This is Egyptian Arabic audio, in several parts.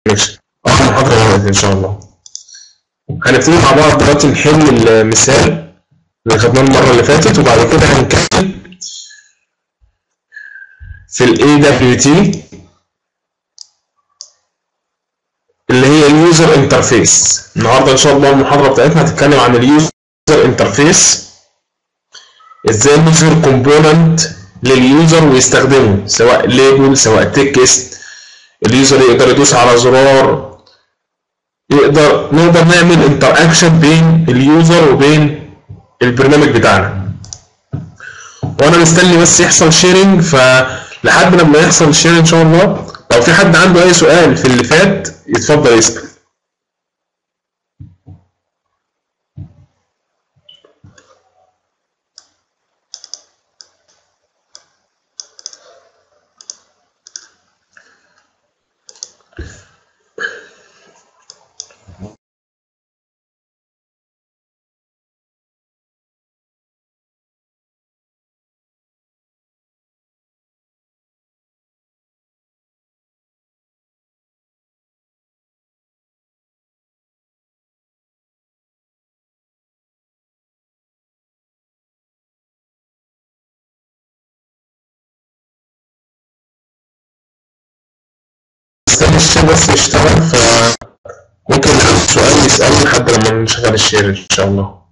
ماشي اه المحاضرة دلوقتي ان شاء الله هنبتدي مع بعض دلوقتي نحل المثال اللي خدناه المرة اللي فاتت وبعد كده هنكمل في ال AWT اللي هي اليوزر انترفيس النهارده ان شاء الله المحاضرة بتاعتنا هتتكلم عن اليوزر انترفيس ازاي نظهر كومبوننت لليوزر ويستخدمه سواء ليبل سواء تكست اليوزر يقدر يدوس على زرار يقدر نقدر نعمل انتر اكشن بين اليوزر وبين البرنامج بتاعنا وانا مستني بس يحصل شيرنج فلحد لما يحصل الشيرنج ان شاء الله لو في حد عنده اي سؤال في اللي فات يتفضل يسال مستني الشير بس يشتغل فممكن اللي عنده سؤال يسأله لحد لما نشغل الشير إن شاء الله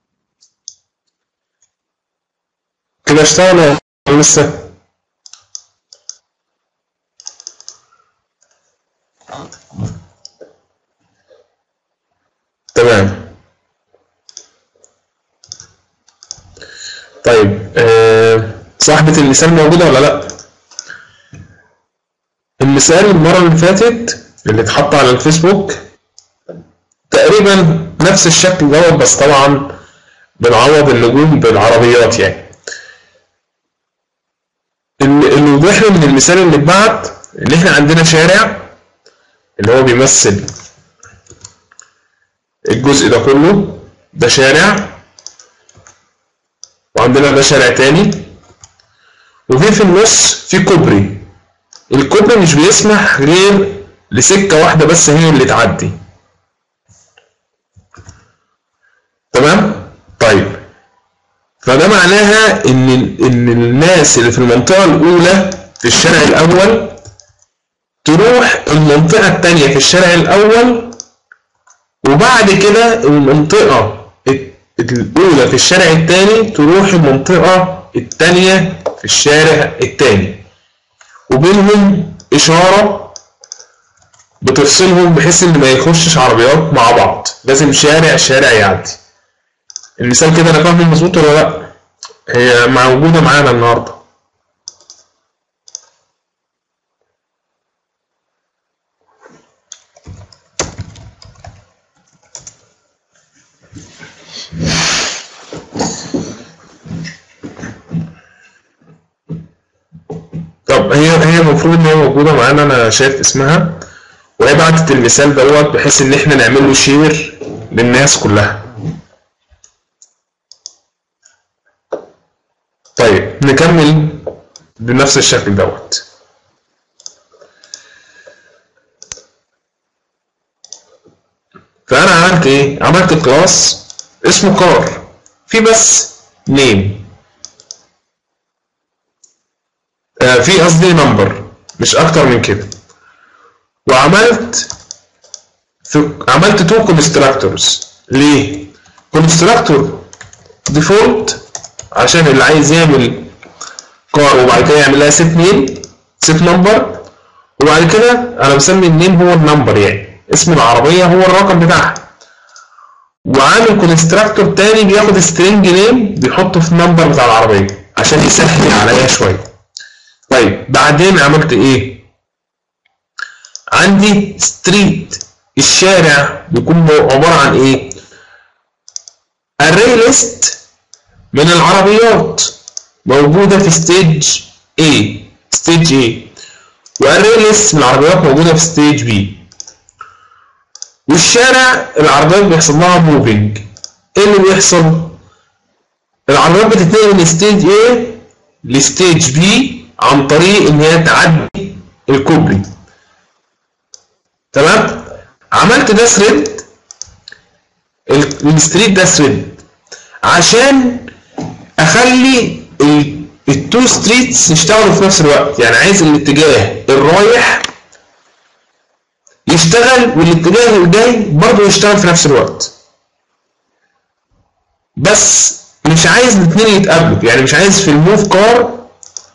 كده اشتغل ولا لسه؟ تمام طيب آه، صاحبة المثال موجودة ولا لأ؟ المثال المرة اللي فاتت اللي اتحط على الفيسبوك تقريبا نفس الشكل دوت بس طبعا بنعوض النجوم بالعربيات يعني اللي اللي وضح لي من المثال اللي اتبعت ان احنا عندنا شارع اللي هو بيمثل الجزء ده كله ده شارع وعندنا ده شارع تاني وفي في النص في كوبري الكوبري مش بيسمح غير لسكة واحدة بس هي اللي تعدي تمام طيب فده معناها ان ان الناس اللي في المنطقة الأولى في الشارع الأول تروح المنطقة التانية في الشارع الأول وبعد كده المنطقة الأولى في الشارع التاني تروح المنطقة التانية في الشارع التاني وبينهم إشارة بتفصلهم بحيث إن ما يخشش عربيات مع بعض لازم شارع شارع يعدي المثال كده أنا فاهمه مظبوط ولا لأ؟ هي موجودة معانا النهاردة طب هي هي المفروض ان هي موجوده معانا انا شايف اسمها وهي بعتت المثال دوت بحيث ان احنا نعمل له شير للناس كلها طيب نكمل بنفس الشكل دوت فانا عملت ايه عملت كلاس اسمه كار في بس نيم آه، في قصدي نمبر مش اكتر من كده وعملت في عملت تو كونستراكتورز ليه كونستراكتور ديفولت عشان اللي عايز يعمل كار وبعد كده يعمل لها سيت نيم سيت نمبر وبعد كده انا مسمي النيم هو النمبر يعني اسم العربيه هو الرقم بتاعها وعامل كونستراكتور تاني بياخد سترينج نيم بيحطه في النمبر بتاع العربيه عشان يسهل عليا شويه طيب بعدين عملت ايه عندي ستريت الشارع بيكون عبارة عن ايه array list من العربيات موجودة في ستيج A ستيج A وarray list من العربيات موجودة في ستيج B والشارع العربيات بيحصل لها موفينج ايه اللي بيحصل العربيات بتتنقل من ستيج A لستيج B عن طريق ان هي تعدي الكوبري تمام عملت ده ثريد الستريت ده ثريد عشان اخلي التو ستريتس يشتغلوا في نفس الوقت يعني عايز الاتجاه الرايح يشتغل والاتجاه الجاي برضه يشتغل في نفس الوقت بس مش عايز الاثنين يتقابلوا يعني مش عايز في الموف كار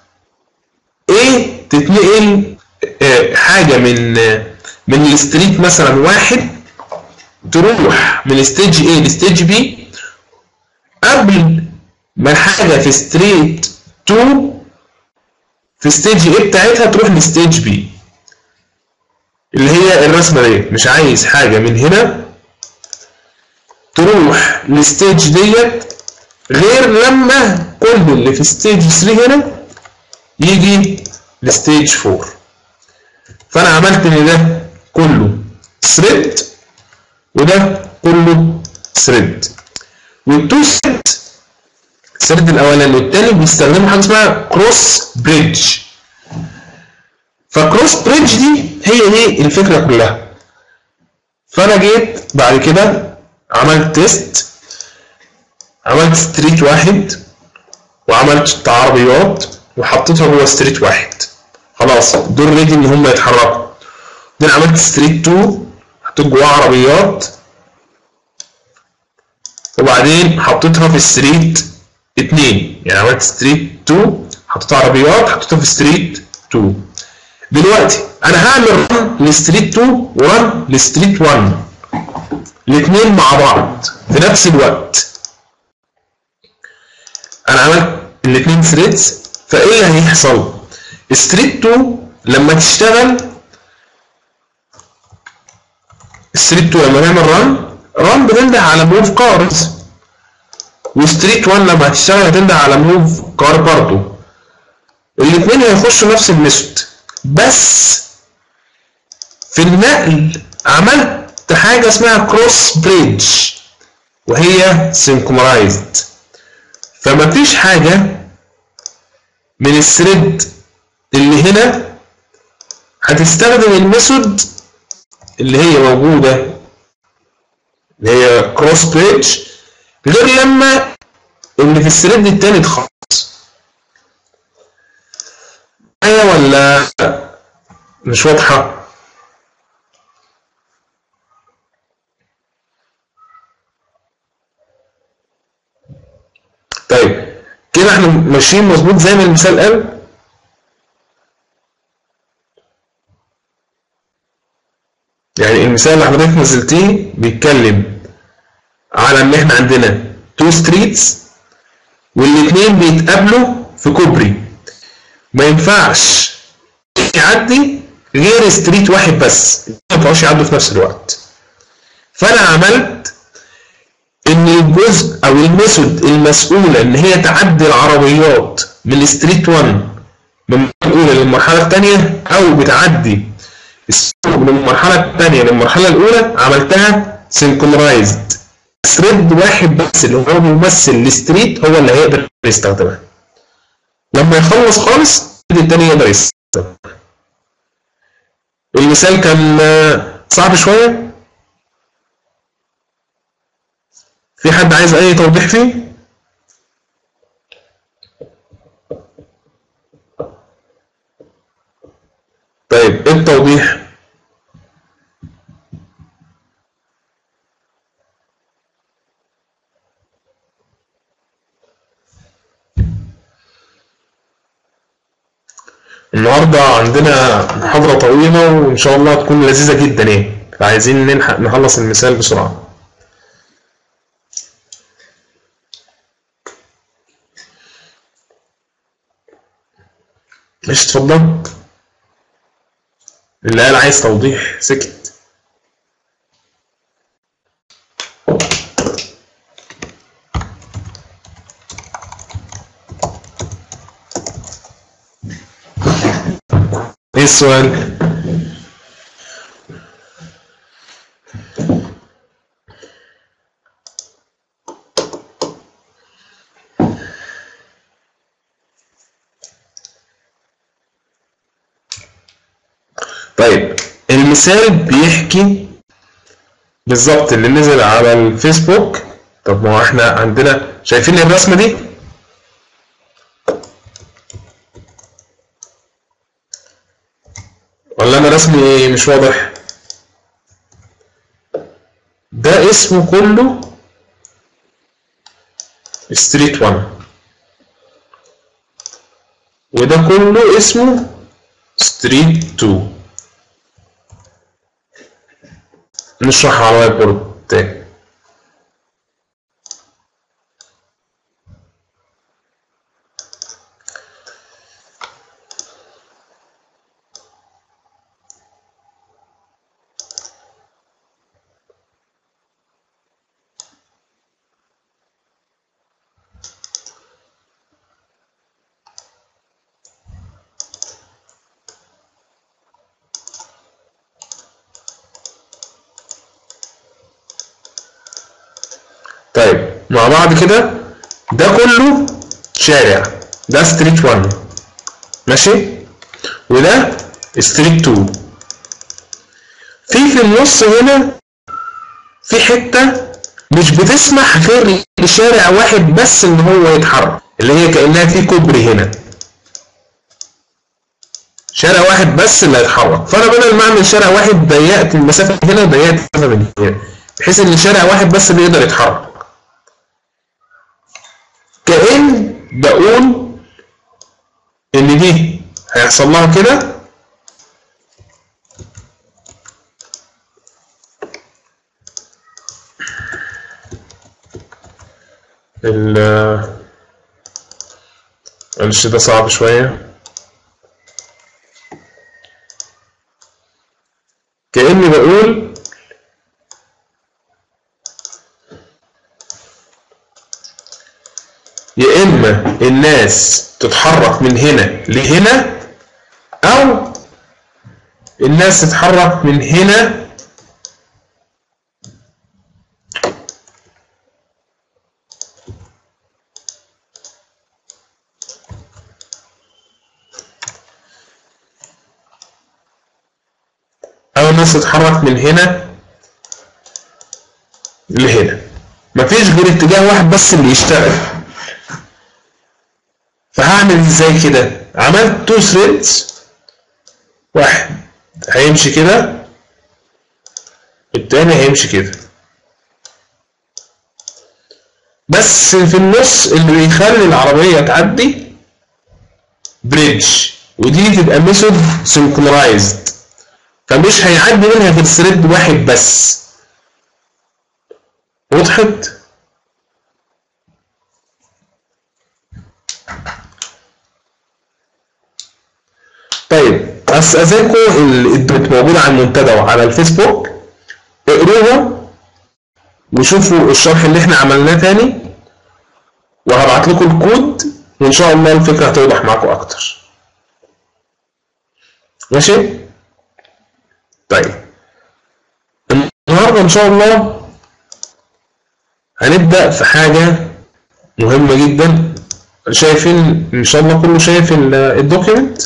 ايه تتنقل آه، حاجه من آه، من الستريت مثلا واحد تروح من ستيج A لستيج B قبل ما حاجه في ستريت 2 في ستيج A بتاعتها تروح لستيج B اللي هي الرسمه دي مش عايز حاجه من هنا تروح للستيج ديت غير لما كل اللي في ستيج 3 هنا يجي لستيج 4 فانا عملت ان ده كله ثريد وده كله ثريد والتو ثريد الثريد الاولاني والتاني بيستخدموا حاجه اسمها كروس بريدج فكروس بريدج دي هي دي الفكره كلها فانا جيت بعد كده عملت تيست عملت ستريت واحد وعملت عربيات وحطيتها جوه ستريت واحد خلاص دول ريدي ان هم يتحركوا بعدين عملت ستريت 2 حطيت جواها عربيات وبعدين حطيتها في ستريت 2 يعني عملت ستريت 2 حطيت عربيات حطيتها في ستريت 2 دلوقتي انا هعمل رن لستريت 2 ورن لستريت 1 الاثنين مع بعض في نفس الوقت انا عملت الاثنين ثريدز فايه اللي هيحصل ستريت 2 لما تشتغل ستريت 2 لما نعمل رن رن بتنده على موف كارز وستريت 1 لما هتشتغل هتنده على موف كار برضه الاثنين هيخشوا نفس الميثود بس في النقل عملت حاجه اسمها كروس بريدج وهي سينكرونايزد فمفيش حاجه من الثريد اللي هنا هتستخدم الميثود اللي هي موجوده اللي هي كروس بريدج غير لما اللي في الثريد التاني اتخلص معايا ولا مش واضحه طيب كده احنا ماشيين مظبوط زي ما المثال قال يعني المثال اللي حضرتك نزلتيه بيتكلم على ان احنا عندنا تو ستريتس والاثنين بيتقابلوا في كوبري ما ينفعش يعدي غير ستريت واحد بس ما ينفعوش يعدوا في نفس الوقت فانا عملت ان الجزء او الميثود المسؤوله ان هي تعدي العربيات من الستريت 1 من المرحله الاولى للمرحله الثانيه او بتعدي من المرحله الثانيه للمرحله الاولى عملتها سينكرونايزد ثريد واحد بس اللي هو بيمثل الستريت هو اللي هيقدر يستخدمها لما يخلص خالص الثريد الثاني يقدر يستخدمها المثال كان صعب شويه في حد عايز اي توضيح فيه طيب ايه التوضيح النهارده عندنا محاضرة طويلة وإن شاء الله تكون لذيذة جدا يعني فعايزين نلحق نخلص المثال بسرعة ماشي اتفضل اللي قال عايز توضيح سكت ايه السؤال طيب المثال بيحكي بالظبط اللي نزل على الفيسبوك طب ما هو احنا عندنا شايفين الرسمه دي ولا انا رسمي مش واضح ده اسمه كله ستريت 1 وده كله اسمه ستريت 2 نشرحها على الوايت بورد تاني طيب مع بعض كده ده كله شارع ده ستريت 1 ماشي وده ستريت 2 في في النص هنا في حتة مش بتسمح غير لشارع واحد بس ان هو يتحرك اللي هي كأنها في كوبري هنا شارع واحد بس اللي هيتحرك فانا بدل ما اعمل شارع واحد ضيقت المسافة هنا وضيقت المسافة من هنا بحيث ان شارع واحد بس اللي يقدر يتحرك كأن بقول إن دي هيحصل لها كده ال معلش ده صعب شوية كأني بقول يا إما الناس تتحرك من هنا لهنا أو الناس تتحرك من هنا أو الناس تتحرك من هنا لهنا مفيش غير اتجاه واحد بس اللي يشتغل فهعمل ازاي كده عملت تو ثريدز واحد هيمشي كده التاني هيمشي كده بس في النص اللي بيخلي العربية تعدي بريدج ودي تبقى ميثود سنكرايزد فمش هيعدي منها غير ثريد واحد بس وضحت؟ طيب استاذنكم الدوت موجوده على المنتدى وعلى الفيسبوك اقروها وشوفوا الشرح اللي احنا عملناه تاني وهبعت لكم الكود وان شاء الله الفكره هتوضح معاكم اكتر ماشي طيب النهارده ان شاء الله هنبدا في حاجه مهمه جدا شايفين ان شاء الله كله شايف الدوكيمنت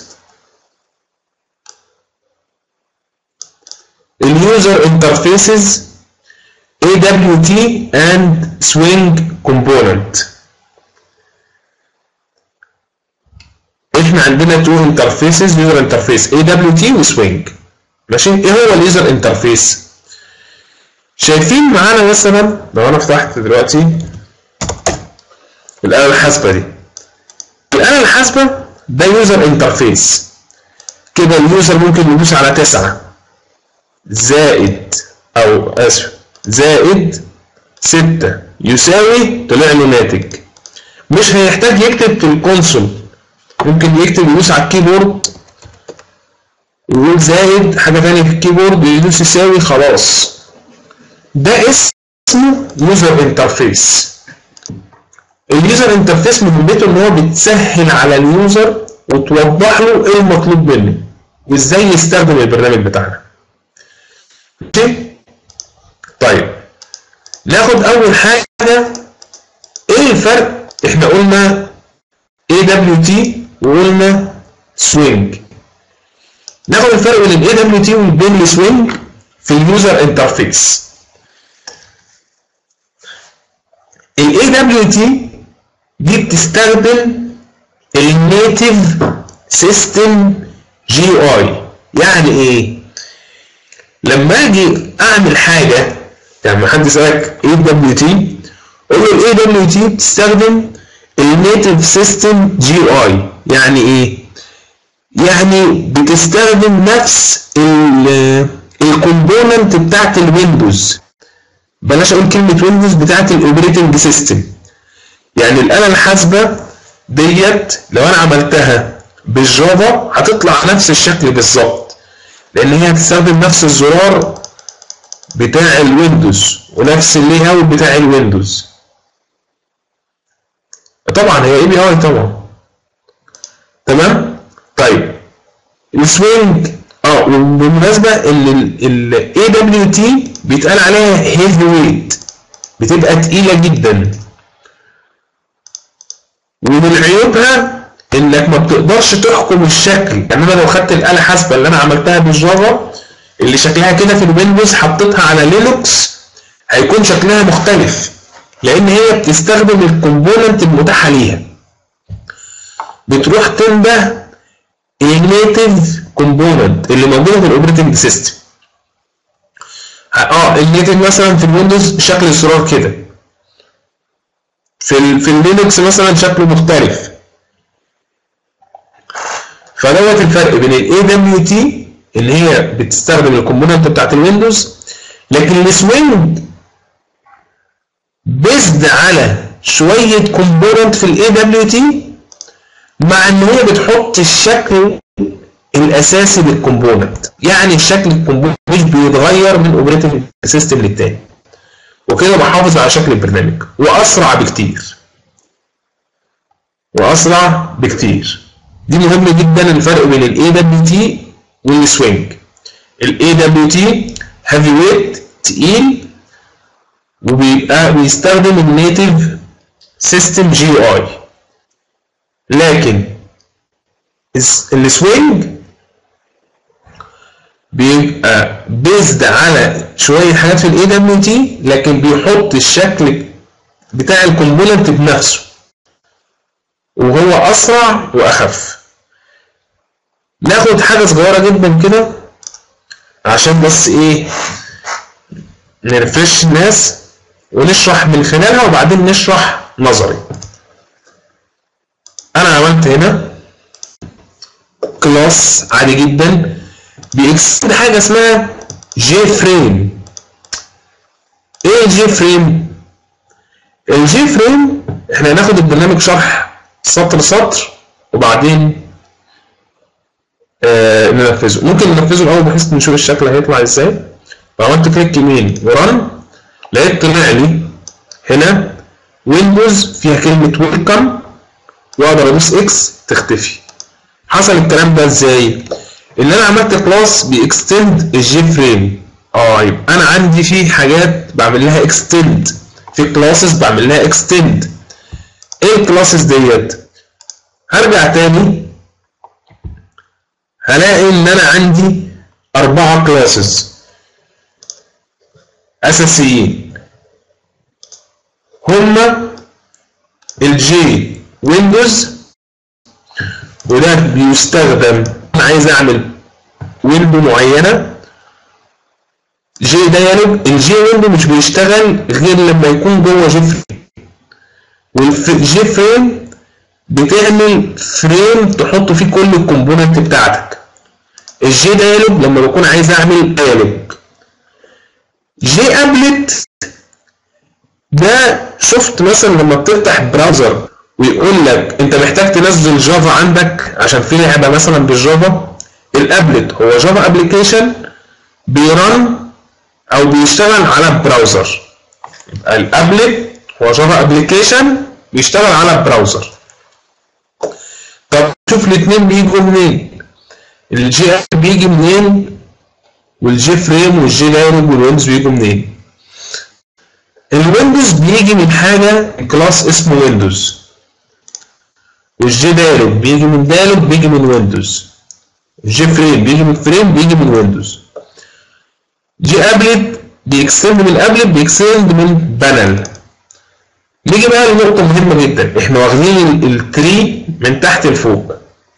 اليوزر انترفيسز AWT and Swing component احنا عندنا تو انترفيسز يوزر انترفيس AWT وسوينج ماشي ايه هو اليوزر انترفيس شايفين معانا مثلا لو انا فتحت دلوقتي الآلة الحاسبة دي الآلة الحاسبة ده يوزر انترفيس كده اليوزر ممكن يدوس على تسعة زائد أو آسف زائد ستة يساوي طلع له ناتج مش هيحتاج يكتب في الكونسول ممكن يكتب يدوس على الكيبورد يقول زائد حاجة تانية في الكيبورد يدوس يساوي خلاص ده اسمه يوزر انترفيس اليوزر انترفيس مهمته ان هو بتسهل على اليوزر وتوضح له ايه المطلوب منه وازاي يستخدم البرنامج بتاعنا ماشي طيب ناخد اول حاجه ايه الفرق احنا قلنا AWT وقلنا سوينج ناخد الفرق بين الاي دبليو تي وبين السوينج في اليوزر انترفيس الاي دبليو تي دي بتستخدم النيتيف سيستم جي اي يعني ايه لما اجي اعمل حاجه يعني لما حد يسالك ايه دبليو تي قول له الاي دبليو تي بتستخدم النيتيف سيستم جي اي يعني ايه يعني بتستخدم نفس الكومبوننت بتاعت الويندوز بلاش اقول كلمه ويندوز بتاعت الاوبريتنج سيستم يعني الاله الحاسبه ديت لو انا عملتها بالجافا هتطلع نفس الشكل بالظبط لان هي هتستخدم نفس الزرار بتاع الويندوز ونفس اللي اوت بتاع الويندوز طبعا هي اي بي اي طبعا تمام طيب السوينج اه وبالمناسبه ان الاي دبليو تي بيتقال عليها هيفي ويت بتبقى تقيله جدا ومن عيوبها انك ما بتقدرش تحكم الشكل يعني انا لو خدت الاله حاسبه اللي انا عملتها بالجافا اللي شكلها كده في الويندوز حطيتها على لينكس هيكون شكلها مختلف لان هي بتستخدم الكومبوننت المتاحه ليها بتروح تنده النيتيف كومبوننت اللي موجوده في الاوبريتنج سيستم اه النيتيف مثلا في الويندوز شكل الزرار كده في ال في اللينكس مثلا شكله مختلف فدوت الفرق بين الاي دبليو تي اللي هي بتستخدم الكومبوننت بتاعت الويندوز لكن السوينج بيزد على شويه كومبوننت في الاي دبليو تي مع ان هي بتحط الشكل الاساسي للكومبوننت يعني شكل الكومبوننت مش بيتغير من اوبريتنج سيستم للتاني وكده بحافظ على شكل البرنامج واسرع بكتير واسرع بكتير دي مهمه جدا الفرق بين الاي دبليو تي والسوينج الاي دبليو تي هيفي ويت تقيل وبيبقى بيستخدم النيتيف سيستم جي اي لكن السوينج بيبقى بيزد على شويه حاجات في الاي دبليو تي لكن بيحط الشكل بتاع الكومبوننت بنفسه وهو اسرع واخف ناخد حاجه صغيره جدا كده عشان بس ايه نرفرش الناس ونشرح من خلالها وبعدين نشرح نظري انا عملت هنا كلاس عادي جدا بيكسد حاجه اسمها جي فريم ايه الجي فريم الجي فريم احنا هناخد البرنامج شرح سطر سطر وبعدين آه ننفذه ممكن ننفذه الاول بحيث نشوف الشكل هيطلع ازاي فعملت كليك يمين ورن لقيت طلع لي هنا ويندوز فيها كلمه ويلكم واقدر ادوس اكس تختفي حصل الكلام ده ازاي ان انا عملت كلاس بيكستند الجي فريم اه يبقى انا عندي في حاجات بعمل لها اكستند في كلاسز بعمل لها اكستند ايه الكلاسز ديت هرجع تاني هلاقي ان انا عندي اربعة كلاسز اساسيين هما الجي ويندوز وده بيستخدم انا عايز اعمل ويندو معينه جي دايلوج الجي ويندو مش بيشتغل غير لما يكون جوه جي فريم والجي فريم بتعمل فريم تحط فيه كل الكومبوننت بتاعتك الجي دايلوج لما بكون عايز اعمل دايلوج جي ابلت ده شفت مثلا لما بتفتح براوزر ويقول لك انت محتاج تنزل جافا عندك عشان في لعبه مثلا بالجافا الابلت هو جافا ابلكيشن بيرن او بيشتغل على براوزر يبقى الابلت هو جافا ابلكيشن بيشتغل على براوزر طب شوف الاثنين بيجوا منين الجي بيجي منين والجي فريم والجي دايلوج والويندوز بيجوا منين الويندوز بيجي من حاجه كلاس اسمه ويندوز والجي دايلوج بيجي من دايلوج بيجي من ويندوز جي فريم بيجي من فريم بيجي من ويندوز جي ابلت بيكستند من ابلت بيكستند من بانل نيجي بقى لنقطة مهمة جدا احنا واخدين التري من تحت لفوق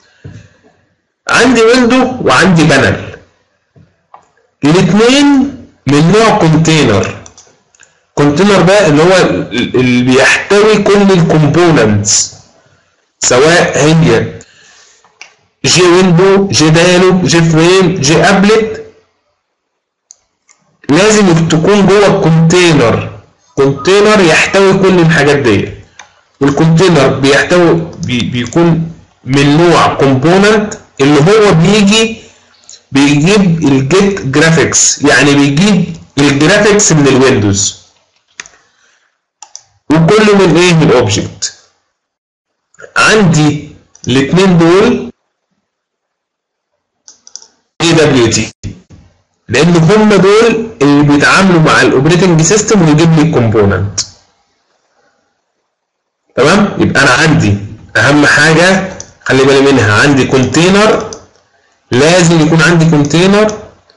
عندي ويندو وعندي بانل الاثنين من نوع كونتينر كونتينر ده اللي هو اللي بيحتوي كل الكومبوننتس سواء هي جي ويندو جي دايلوج جي فريم جي ابلت لازم تكون جوه الكونتينر كونتينر يحتوي كل الحاجات دي والكونتينر بيحتوي بي بيكون من نوع كومبوننت اللي هو بيجي بيجيب الجيت جرافيكس يعني بيجيب الجرافيكس من الويندوز وكله من ايه من اوبجكت عندي الاثنين دول اي دبليو تي لان هم دول اللي بيتعاملوا مع الاوبريتنج سيستم ويجيب لي الكومبوننت تمام يبقى انا عندي اهم حاجه خلي بالي منها عندي كونتينر لازم يكون عندي كونتينر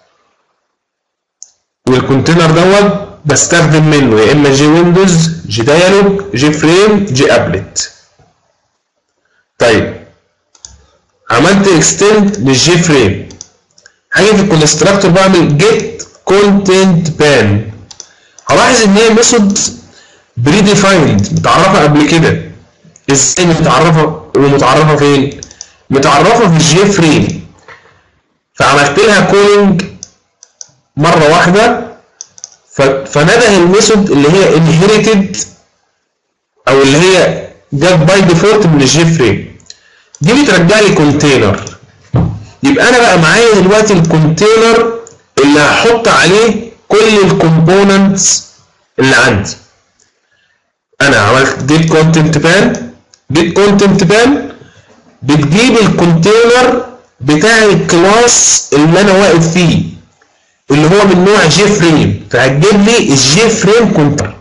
والكونتينر دوت بستخدم منه يا اما جي ويندوز جي دايلوج جي فريم جي ابلت طيب عملت اكستند للجي فريم هاجي في الكونستراكتور بعمل جيت كونتنت بان هلاحظ ان هي ميثود بري ديفايند متعرفه قبل كده ازاي متعرفه ومتعرفه فين متعرفه في الجي فريم فعملت لها كولينج مره واحده فنده الميثود اللي هي انهيرتد او اللي هي جت باي ديفولت من الجي فريم دي بترجع لي كونتينر يبقى انا بقى معايا دلوقتي الكونتينر اللي هحط عليه كل الكومبوننتس اللي عندي انا عملت جيت كونتنت بان جيت كونتنت بان بتجيب الكونتينر بتاع الكلاس اللي انا واقف فيه اللي هو من نوع جي فريم فهتجيب لي الجي فريم كونتينر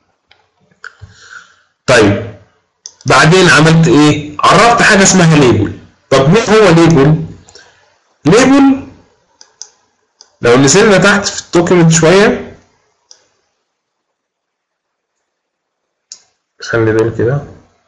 طيب بعدين عملت ايه عرفت حاجه اسمها ليبل طب مين هو ليبل ليبل لو نزلنا تحت في الدوكيمنت شويه خلي بالك كده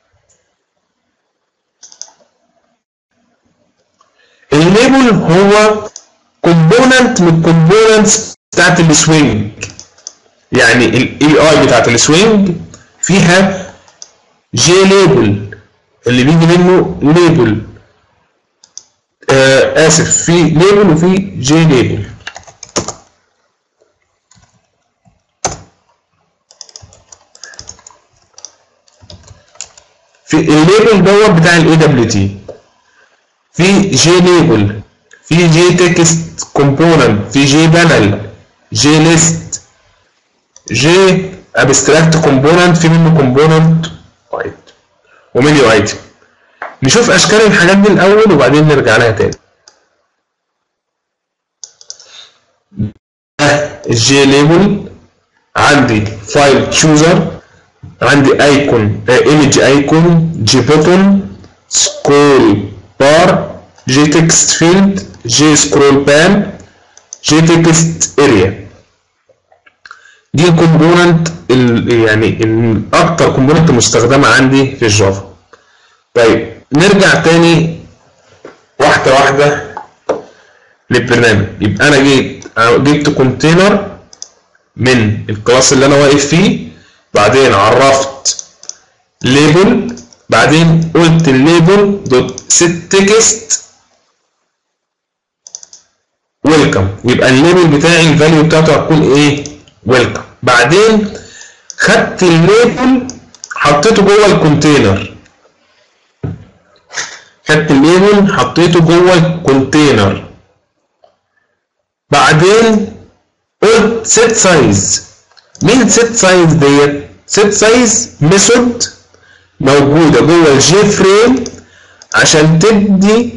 الليبل هو كومبوننت من الكومبوننتس بتاعت السوينج يعني الاي اي بتاعت السوينج فيها جي ليبل اللي بيجي منه ليبل آه اسف في ليبل وفي جي ليبل في الليبل دوت بتاع الاي دبليو تي في جي ليبل في جي تكست كومبوننت في جي بانل جي ليست جي ابستراكت كومبوننت في منه كومبوننت وايت ومنيو ايتم نشوف اشكال الحاجات دي الاول وبعدين نرجع لها تاني الجي ليبل عندي فايل تشوزر عندي ايكون ايمج ايكون جي بوتون سكرول بار جي تكست فيلد جي سكرول بان جي تكست اريا دي الكومبوننت يعني الاكتر كومبوننت مستخدمه عندي في الجافا طيب نرجع تاني واحده واحده للبرنامج يبقى انا جيت جبت كونتينر من الكلاس اللي انا واقف فيه بعدين عرفت ليبل بعدين قلت الليبل دوت set text ويلكم ويبقى الليبل بتاعي الفاليو بتاعته هتكون ايه ويلكم بعدين خدت الليبل حطيته جوه الكونتينر خدت الليبل حطيته جوه الكونتينر بعدين قلت set size مين set size ديت set size ميثود موجوده جوه الجي فريم عشان تدي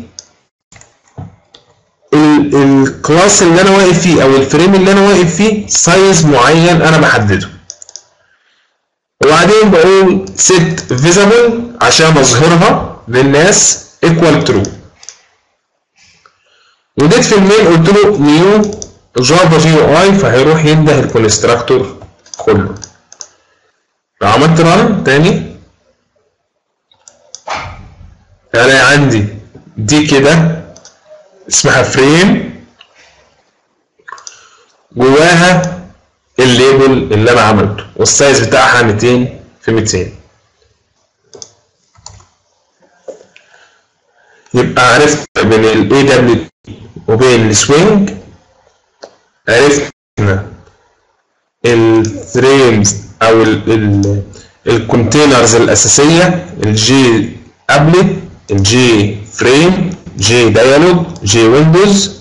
الكلاس اللي انا واقف فيه او الفريم اللي انا واقف فيه سايز معين انا بحدده وبعدين بقول set visible عشان اظهرها للناس equal true وجيت في المين قلت له نيو جافا جي يو اي فهيروح ينده الكونستراكتور كله لو عملت ران تاني هلاقي عندي دي كده اسمها فريم جواها الليبل اللي انا عملته والسايز بتاعها 200 في 200 يبقى عرفت بين ال AW وبين السوينج عرفنا الفريمز او الكونتينرز الاساسيه الجي ابلت الجي فريم جي ديالوج جي ويندوز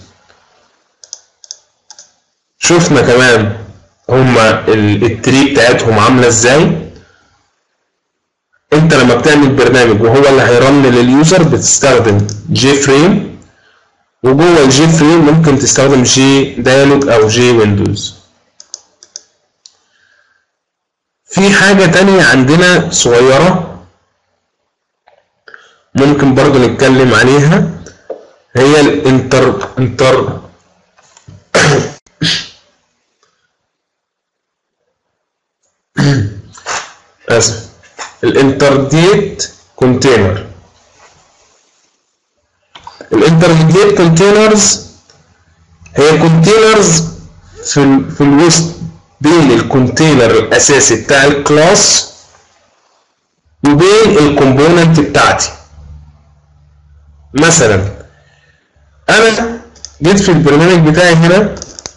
شفنا كمان هما التري بتاعتهم عامله ازاي انت لما بتعمل برنامج وهو اللي هيرن لليوزر بتستخدم جي فريم وجوه الجي فريم ممكن تستخدم جي ديالوج او جي ويندوز في حاجة تانية عندنا صغيرة ممكن برضو نتكلم عليها هي الانتر انتر اسف الانترديت كونتينر الانترميديت كونتينرز هي كونتينرز في ال في الوسط بين الكونتينر الاساسي بتاع الكلاس وبين الكومبوننت بتاعتي مثلا انا جيت في البرنامج بتاعي هنا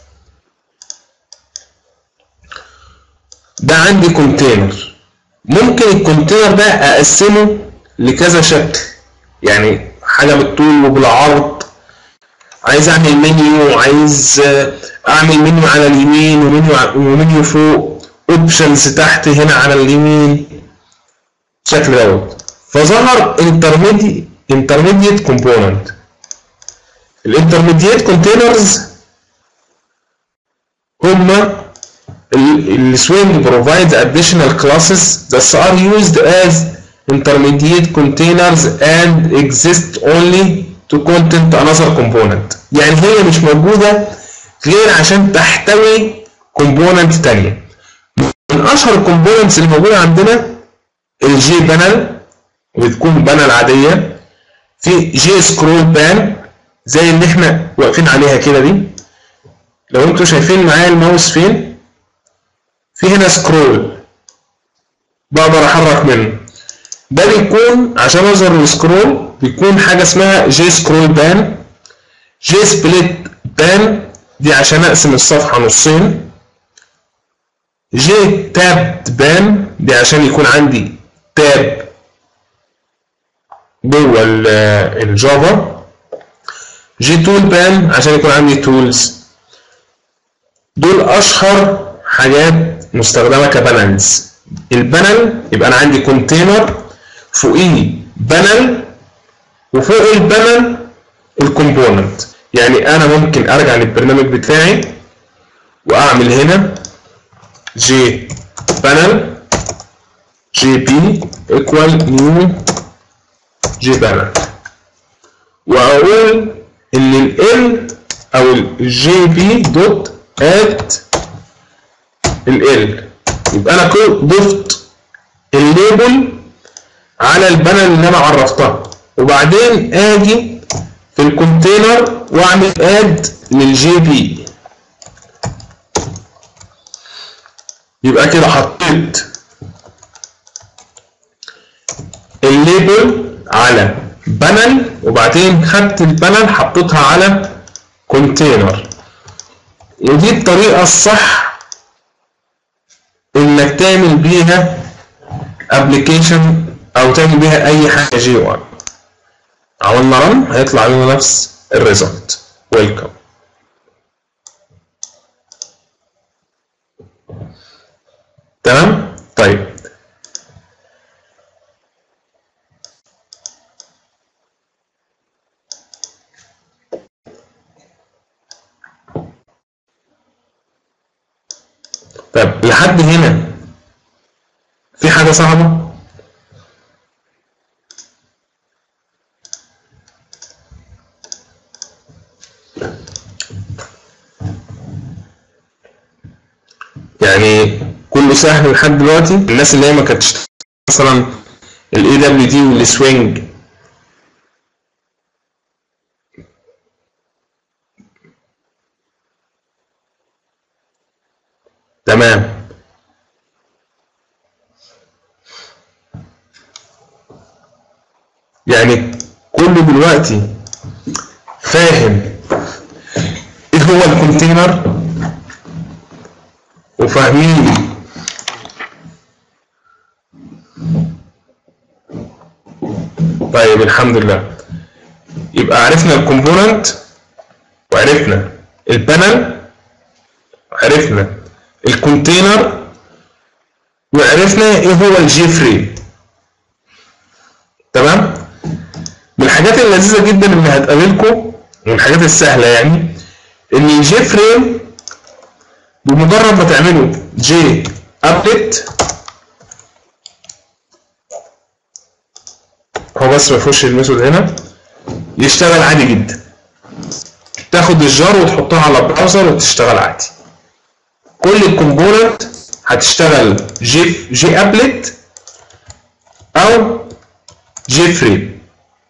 ده عندي كونتينر ممكن الكونتينر ده اقسمه لكذا شكل يعني حاجه بالطول وبالعرض عايز اعمل منيو عايز اعمل منيو على اليمين ومنيو ومنيو فوق اوبشنز تحت هنا على اليمين الشكل دوت فظهر انترميديت intermediate component الانترميديت كونتينرز هما ال swing provides additional classes that are used as intermediate containers and exist only to content another component يعني هي مش موجودة غير عشان تحتوي component تانية من أشهر الكومبوننتس اللي موجودة عندنا الجي بانل وبتكون بانل عادية في جي سكرول بان زي اللي احنا واقفين عليها كده دي لو انتوا شايفين معايا الماوس فين في هنا سكرول بقدر احرك منه ده بيكون عشان اظهر السكرول بيكون حاجه اسمها جي سكرول بان جي سبليت بان دي عشان اقسم الصفحه نصين جي تاب بان دي عشان يكون عندي تاب جوه الجافا جي تول بان عشان يكون عندي تولز دول اشهر حاجات مستخدمه كبانلز البانل يبقى انا عندي كونتينر فوقيه بانل وفوق البانل الكومبوننت يعني انا ممكن ارجع للبرنامج بتاعي واعمل هنا جي بانل جي بي ايكوال نيو جي بانل واقول ان ال او الجي بي دوت اد ال يبقى انا ضفت الليبل على البانل اللي انا عرفتها وبعدين اجي في الكونتينر واعمل اد للجي بي يبقى كده حطيت الليبل على بانل وبعدين خدت البانل حطيتها على كونتينر ودي الطريقة الصح انك تعمل بيها ابلكيشن او تعمل بيها اي حاجة جي 1 عملنا رن هيطلع لنا نفس الريزلت ويلكم تمام طيب طيب لحد هنا في حاجة صعبة يعني كله سهل لحد دلوقتي الناس اللي هي ما كانتش مثلا الاي دبليو دي والسوينج تمام يعني كله دلوقتي فاهم ايه هو الكونتينر وفاهمين طيب الحمد لله يبقى عرفنا الكومبوننت وعرفنا البانل وعرفنا الكونتينر وعرفنا ايه هو الجي فريم تمام من الحاجات اللذيذه جدا اللي هتقابلكم من الحاجات السهله يعني ان الجي فريم بمجرد ما تعملوا جي ابديت هو بس ما فيهوش الميثود هنا يشتغل عادي جدا تاخد الجار وتحطها على البراوزر وتشتغل عادي كل الكومبوننت هتشتغل جي جي ابلت او جي فريم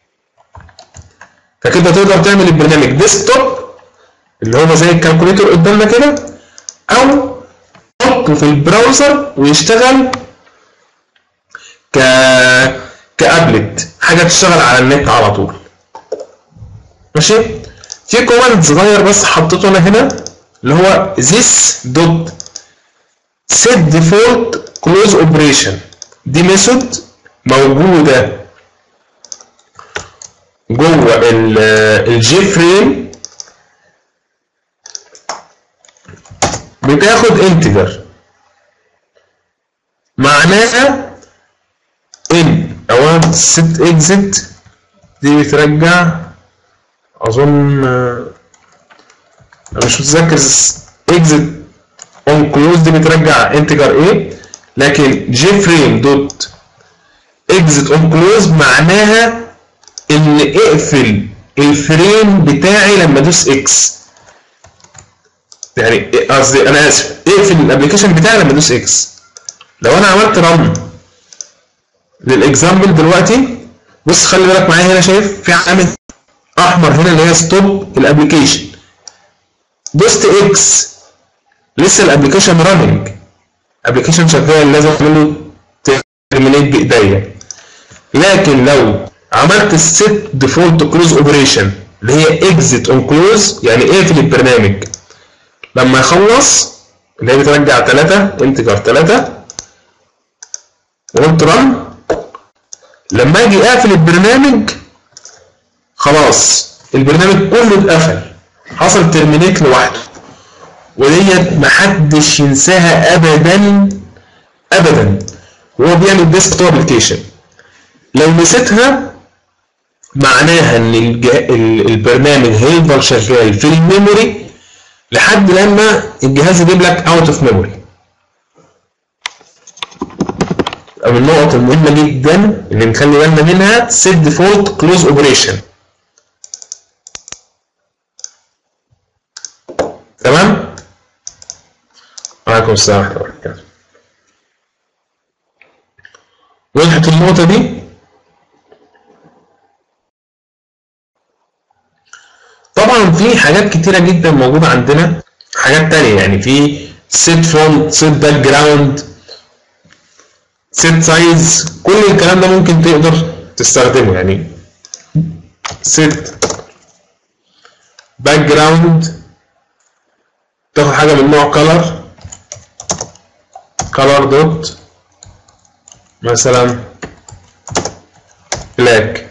فكده تقدر تعمل البرنامج ديسكتوب اللي هو زي الكالكوليتور قدامنا كده او تحطه في البراوزر ويشتغل ك كابلت حاجه تشتغل على النت على طول ماشي في كوماند صغير بس حطيته انا هنا اللي هو this dot set default close operation دي ميثود موجوده جوه الجي فريم بتاخد انتجر معناها ان اولا set exit دي بترجع اظن انا مش متذكر exit on close دي بترجع انتجر ايه لكن جي فريم دوت exit on close معناها ان اقفل الفريم بتاعي لما ادوس اكس يعني قصدي انا اسف اقفل الابلكيشن بتاعي لما ادوس اكس لو انا عملت رن للاكزامبل دلوقتي بص خلي بالك معايا هنا شايف في علامه احمر هنا اللي هي ستوب الابلكيشن دوست اكس لسه الابلكيشن راننج ابلكيشن شغال لازم اعمله ترمينيت بايديا لكن لو عملت الست ديفولت كلوز اوبريشن اللي هي اكزيت اون كلوز يعني اقفل البرنامج لما يخلص اللي هي بترجع 3 انتجر 3 وقلت رن لما اجي اقفل البرنامج خلاص البرنامج كله اتقفل حصل ترمينيت لوحده وديت محدش ينساها ابدا ابدا وهو بيعمل ديسك توب ابلكيشن لو نسيتها معناها ان البرنامج هيفضل شغال في الميموري لحد لما الجهاز يجيب لك اوت اوف ميموري من النقط المهمة جدا اللي نخلي بالنا منها set default close operation تمام؟ وعليكم السلام ورحمة الله وبركاته وضحت النقطة دي؟ طبعا في حاجات كتيرة جدا موجودة عندنا حاجات تانية يعني في set font set background set size كل الكلام ده ممكن تقدر تستخدمه يعني set background تاخد حاجة من نوع color color dot مثلا black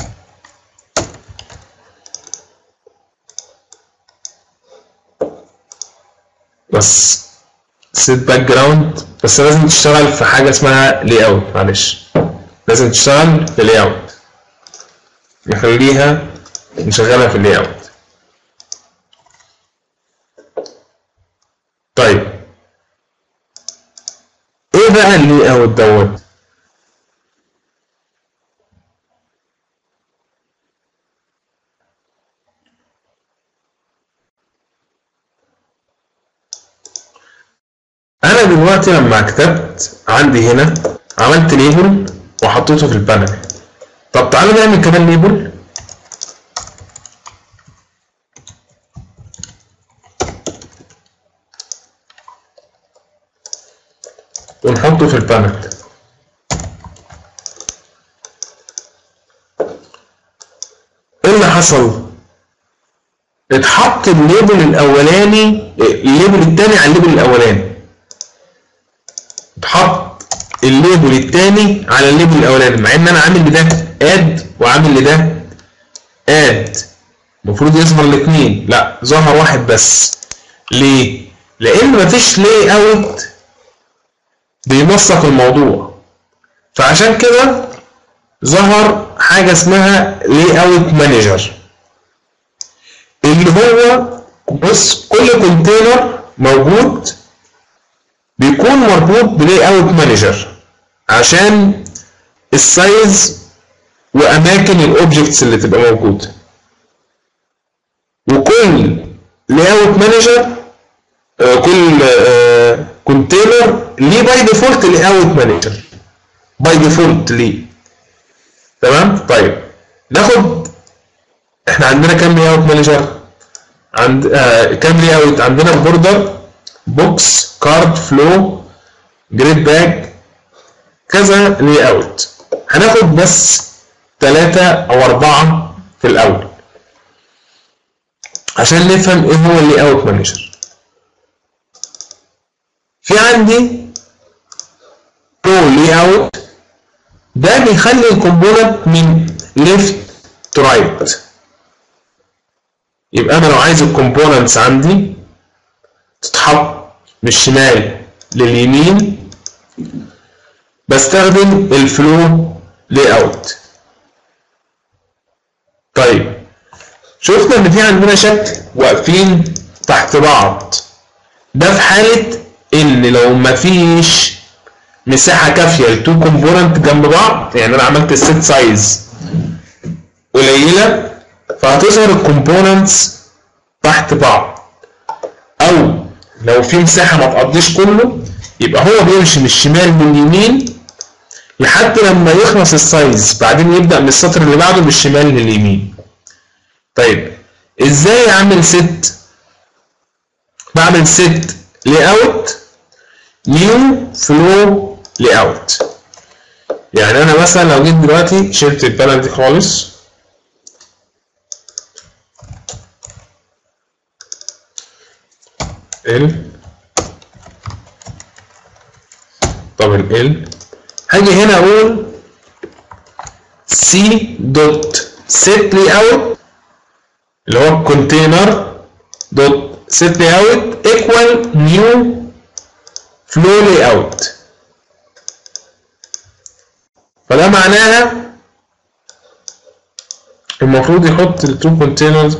بس سيت باك جراوند بس لازم تشتغل في حاجه اسمها لي اوت معلش لازم تشتغل في لي اوت نخليها نشغلها في اللي اوت طيب ايه بقى اللي اوت دوت انا دلوقتي لما كتبت عندي هنا عملت ليبل وحطيته في البانل طب تعالوا نعمل كمان ليبل ونحطه في البانل ايه اللي حصل اتحط الليبل الاولاني الليبل الثاني على الليبل الاولاني اتحط الليبل الثاني على الليبل الاولاني مع ان انا عامل لده اد وعامل لده اد المفروض يظهر الاثنين لا ظهر واحد بس ليه لان مفيش لاي اوت بينسق الموضوع فعشان كده ظهر حاجه اسمها لاي اوت مانجر اللي هو بص كل كونتينر موجود بيكون مربوط بلاي اوت مانجر عشان السايز واماكن الاوبجكتس اللي تبقى موجوده وكل لاي اوت مانجر كل كونتينر ليه باي ديفولت لاي اوت مانجر باي ديفولت ليه تمام طيب ناخد احنا عندنا كام لاي اوت مانجر عند آه كام لاي اوت عندنا بوردر بوكس كارد فلو جريد باج كذا لاي اوت هناخد بس ثلاثة او اربعة في الاول عشان نفهم ايه هو اللاي اوت مانجر في عندي برو لاي اوت ده بيخلي الكومبوننت من ليفت تو رايت يبقى انا لو عايز الكومبوننتس عندي تتحط من الشمال لليمين بستخدم الفلو لاي اوت طيب شفنا ان في عندنا شكل واقفين تحت بعض ده في حالة ان لو مفيش مساحة كافية لتو كومبوننت جنب بعض يعني انا عملت الست سايز قليلة فهتظهر الكومبوننتس تحت بعض او لو في مساحة ما تقضيش كله يبقى هو بيمشي من الشمال لليمين لحد لما يخلص السايز بعدين يبدأ من السطر اللي بعده من الشمال لليمين طيب ازاي اعمل ست بعمل ست لاي اوت نيو فلو لاي اوت يعني انا مثلا لو جيت دلوقتي شلت البانل دي خالص ال طب ال هاجي هنا اقول سي دوت set layout اللي هو container دوت set layout equal new flow layout فده معناها المفروض يحط التو containers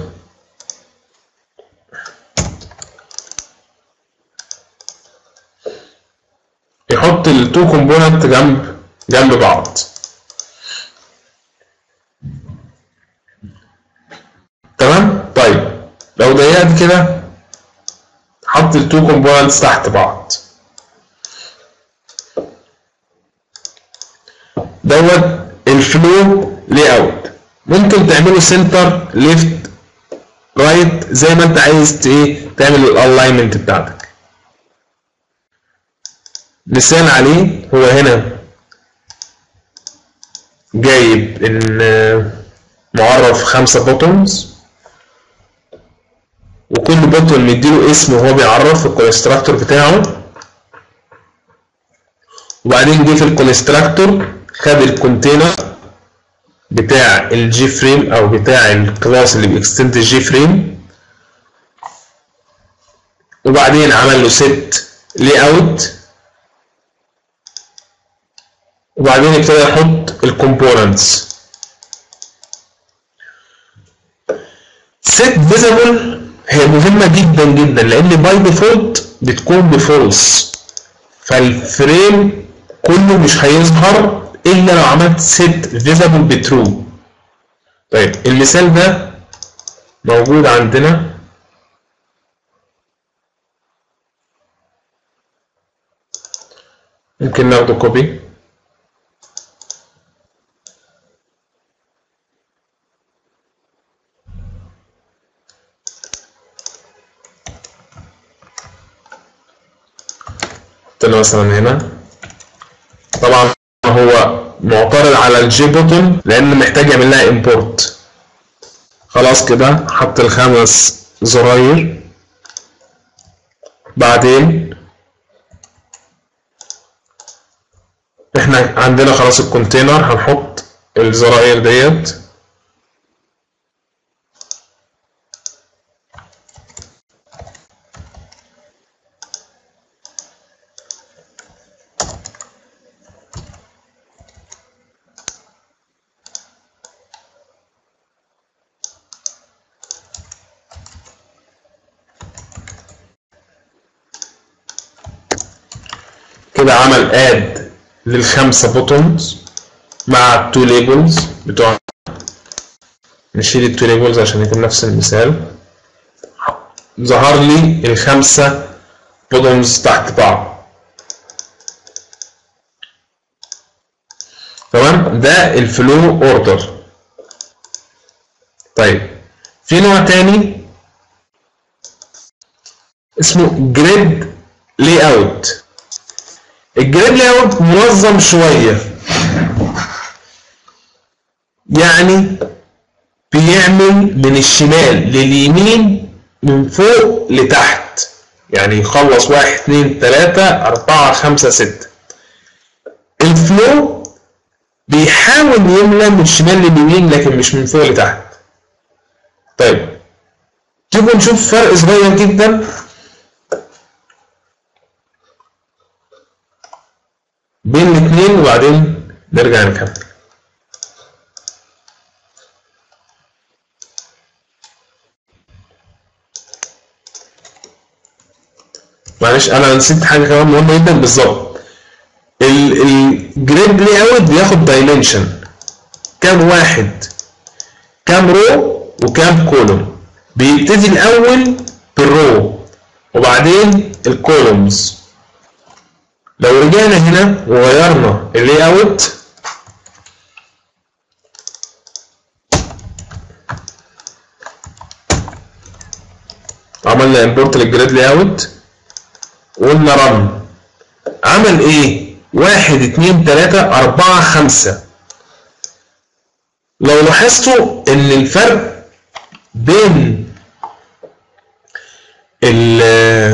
يحط التو كومبوننت جنب جنب بعض تمام طيب لو ضيقت كده حط التو كومبوننتس تحت بعض دوت الفلو لاي اوت ممكن تعمله سنتر ليفت رايت زي ما انت عايز ايه تعمل الالاينمنت بتاعتك مثال عليه هو هنا جايب ان معرف خمسة بوتونز وكل بوتون مديله اسم وهو بيعرف الكونستراكتور بتاعه وبعدين جه في الكونستراكتور خد الكونتينر بتاع الجي فريم او بتاع الكلاس اللي بيكستند الجي فريم وبعدين عمل له ست لاي اوت وبعدين ابتدى يحط الكومبوننتس set visible هي مهمة جدا جدا لأن باي ديفولت بتكون بفولس فالفريم كله مش هيظهر إلا لو عملت set visible بترو طيب المثال ده موجود عندنا ممكن ناخده كوبي حطينا مثلا هنا طبعا هو معترض على الجي بوتون لان محتاج يعمل لها امبورت خلاص كده حط الخمس زراير بعدين احنا عندنا خلاص الكونتينر هنحط الزراير ديت كده عمل اد للخمسه بوتونز مع التو ليبلز بتوع نشيل التو ليبلز عشان يكون نفس المثال ظهر لي الخمسه بوتونز تحت بعض تمام ده الفلو اوردر طيب في نوع تاني اسمه جريد لي اوت الجريد لي اوت منظم شويه يعني بيعمل من الشمال لليمين من فوق لتحت يعني يخلص واحد اتنين تلاتة أربعة خمسة ستة الفلو بيحاول يملى من الشمال لليمين لكن مش من فوق لتحت طيب تيجوا نشوف فرق صغير جدا بين الاثنين وبعدين نرجع نكمل معلش انا نسيت حاجه كمان مهمه جدا بالظبط الجريد لي اوت بياخد دايمنشن كام واحد كام رو وكام كولوم بيبتدي الاول بالرو وبعدين الكولومز لو رجعنا هنا وغيرنا اللي اوت عملنا امبورت للجريد لي اوت وقلنا رن عمل ايه؟ واحد اتنين تلاتة أربعة خمسة لو لاحظتوا إن الفرق بين ال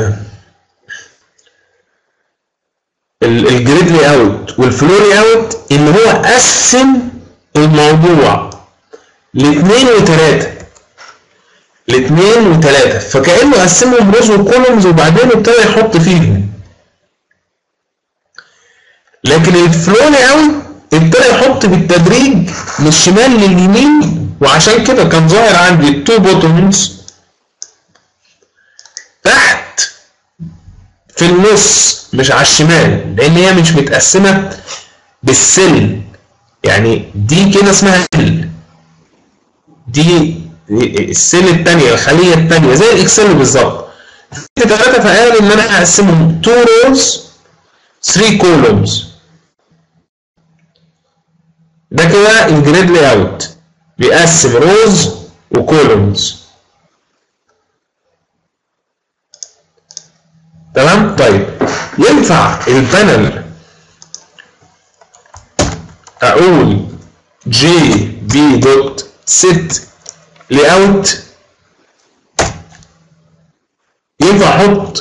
الجريد لي اوت والفلو لي اوت ان هو قسم الموضوع لاثنين وثلاثه لاثنين وثلاثه فكانه قسمهم روز وكولومز وبعدين ابتدى يحط فيهم لكن الفلو لي اوت ابتدى يحط بالتدريج من الشمال لليمين وعشان كده كان ظاهر عندي التو بوتومز تحت في النص مش على الشمال لان هي مش متقسمه بالسل يعني دي كده اسمها سل دي السل الثانيه الخليه الثانيه زي الاكسل بالظبط في ثلاثه فقال ان انا هقسمهم 2 روز 3 كولومز ده كده الجريد لي اوت بيقسم روز وكولومز تمام طيب ينفع البانل اقول جي بي دوت ست لي اوت ينفع احط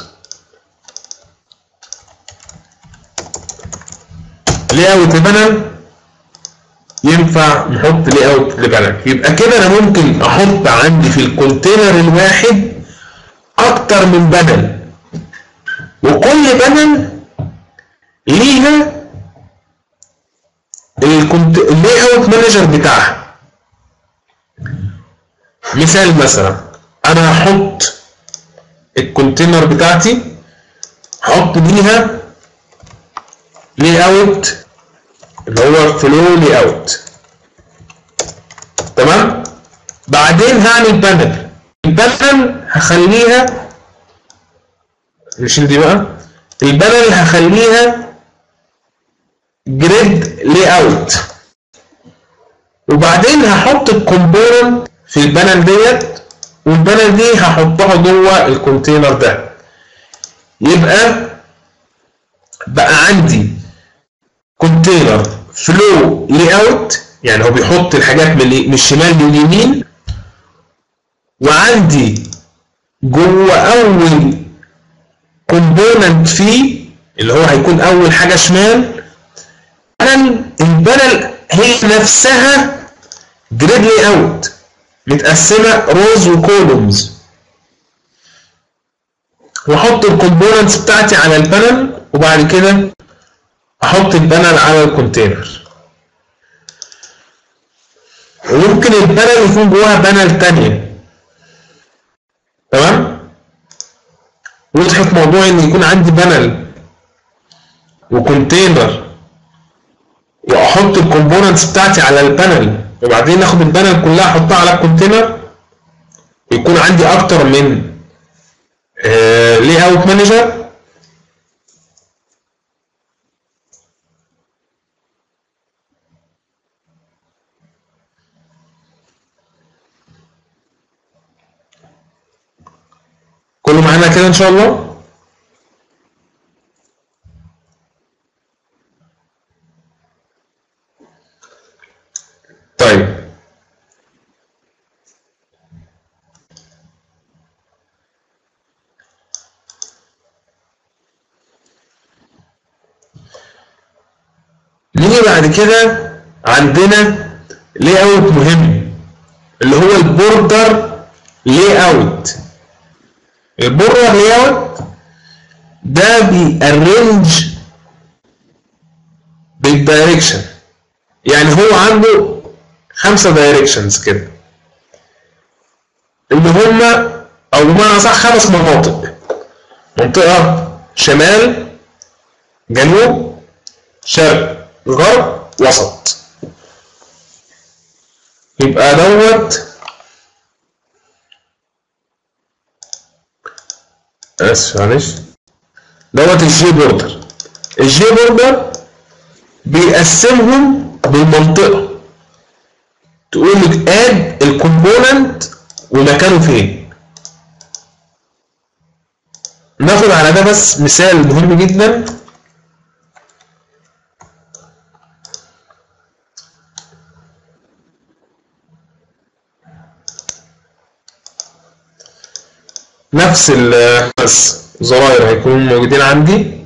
لي اوت لبانل ينفع نحط لي اوت لبانل يبقى كده انا ممكن احط عندي في الكونتينر الواحد اكتر من بانل وكل بانل ليها اللي اوت مانجر بتاعها مثال مثلا انا هحط الكونتينر بتاعتي هحط ليها لي اوت اللي هو فلو لي اوت تمام بعدين هعمل بانل البانل هخليها نشيل دي بقى البانل هخليها جريد لي اوت وبعدين هحط الكومبوننت في البانل ديت والبانل دي هحطها جوه الكونتينر ده يبقى بقى عندي كونتينر فلو لي اوت يعني هو بيحط الحاجات من من الشمال لليمين وعندي جوه اول كومبوننت فيه اللي هو هيكون اول حاجه شمال البانل هي نفسها جريد لي اوت متقسمه روز وكولومز واحط الكومبوننتس بتاعتي على البانل وبعد كده احط البانل على الكونتينر وممكن البانل يكون جواها بانل تانية تمام وضحت موضوع ان يكون عندي بانل وكونتينر واحط الكومبوننتس بتاعتي على البانل وبعدين اخد البانل كلها احطها على الكونتينر ويكون عندي اكتر من لي اوت مانجر كله معانا كده ان شاء الله طيب نيجي بعد كده عندنا لي اوت مهم اللي هو البوردر لي اوت البوردر لي اوت ده بيأرنج بالدايركشن يعني هو عنده خمسة دايركشنز كده اللي هما او بمعنى صح خمس مناطق منطقة شمال جنوب شرق غرب وسط يبقى دوت اسف معلش دوت الجي بوردر الجي بوردر بيقسمهم بالمنطقة تقول لك اد الكومبوننت ومكانه فين ناخد على ده بس مثال مهم جدا نفس الخمس زراير هيكونوا موجودين عندي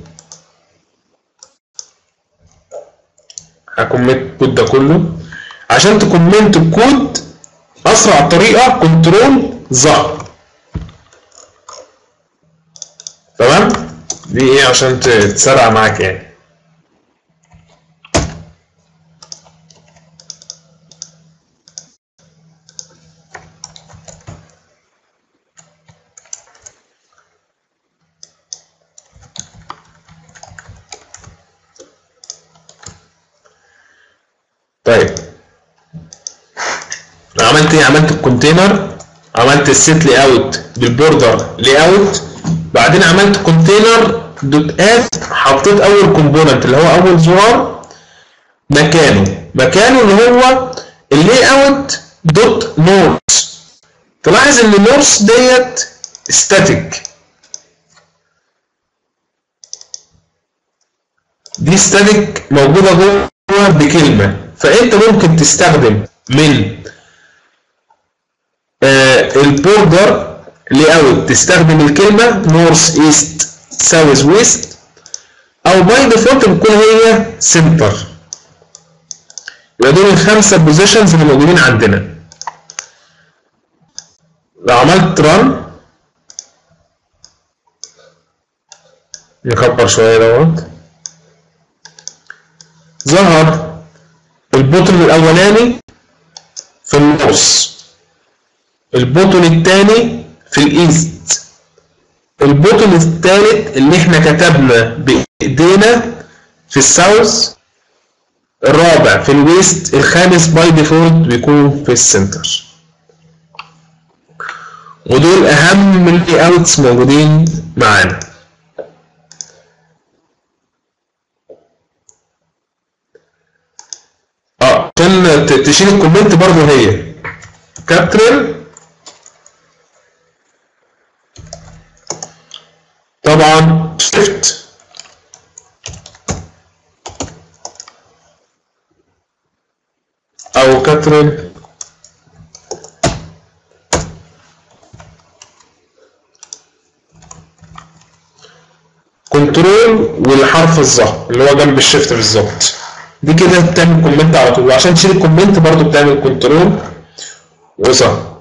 هكمنت الكود ده كله عشان تكمنت الكود اسرع طريقه كنترول ظهر تمام دي ايه عشان تسرع معاك يعني طيب عملت ايه عملت الكونتينر عملت السيت لي اوت بالبوردر لي اوت بعدين عملت كونتينر دوت اد حطيت اول كومبوننت اللي هو اول زرار مكانه مكانه اللي هو اللي اوت دوت نورث تلاحظ ان النورث ديت ستاتيك دي ستاتيك موجوده جوه بكلمه فانت ممكن تستخدم من آه البوردر لي اوت تستخدم الكلمه نورث ايست ساوث ويست او باي ديفولت بتكون هي سنتر يبقى دول الخمسه بوزيشنز اللي موجودين عندنا لو عملت ران نكبر شويه دوت ظهر البوتن الاولاني في النص البوتن الثاني في الايست البوتن الثالث اللي احنا كتبنا بايدينا في الساوث الرابع في الويست الخامس باي ديفولت بيكون في السنتر ودول اهم اللي اوتس موجودين معانا عشان ت- تشيل الكومنت برضو هي كابترل طبعا شيفت او كاترين كنترول والحرف الظهر اللي هو جنب الشيفت بالظبط دي كده بتعمل كومنت على طول وعشان تشيل الكومنت برضو بتعمل كنترول وظهر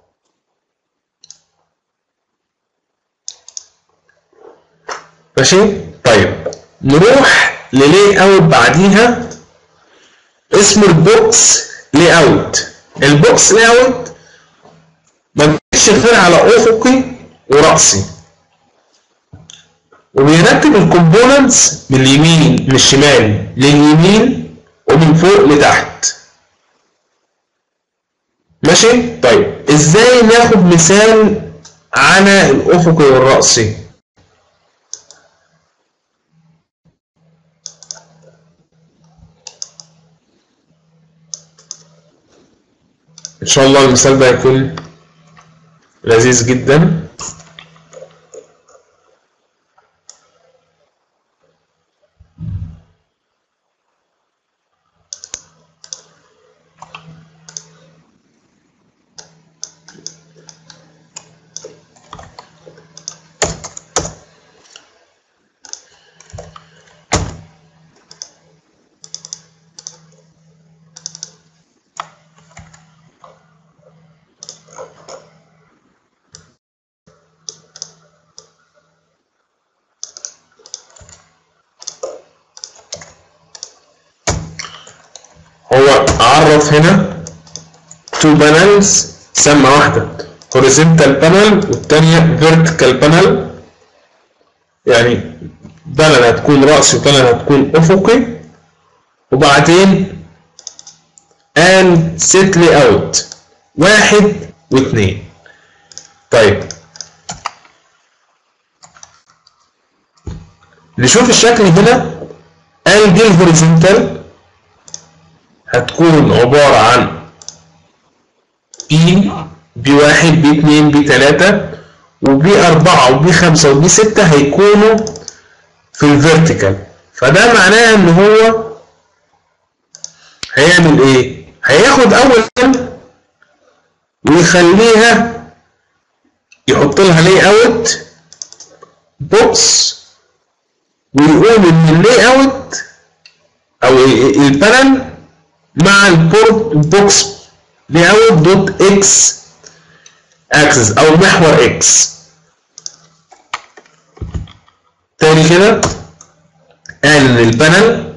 ماشي طيب نروح للاي اوت بعديها اسمه البوكس لاي اوت البوكس لاي اوت ما بيجيش غير على افقي وراسي وبيرتب الكومبوننتس من اليمين من الشمال لليمين ومن فوق لتحت ماشي طيب ازاي ناخد مثال على الافقي والراسي ان شاء الله المثال ده يكون لذيذ جدا هو عرف هنا تو بانلز سمى واحدة horizontal panel والتانية vertical panel يعني بانل هتكون رأسي وبانل هتكون أفقي وبعدين and set layout واحد واثنين طيب نشوف الشكل هنا قال دي الهوريزونتال هتكون عبارة عن بي بي واحد بي اتنين بي تلاتة وبي أربعة وبي خمسة وبي ستة هيكونوا في الفيرتيكال فده معناه إن هو هيعمل إيه؟ هياخد أول كلمة ويخليها يحط لها لاي اوت بوكس ويقول ان اللاي اوت او البانل مع البورت بوكس لاي اوت دوت اكس اكسس او محور اكس تاني كده قال ان البانل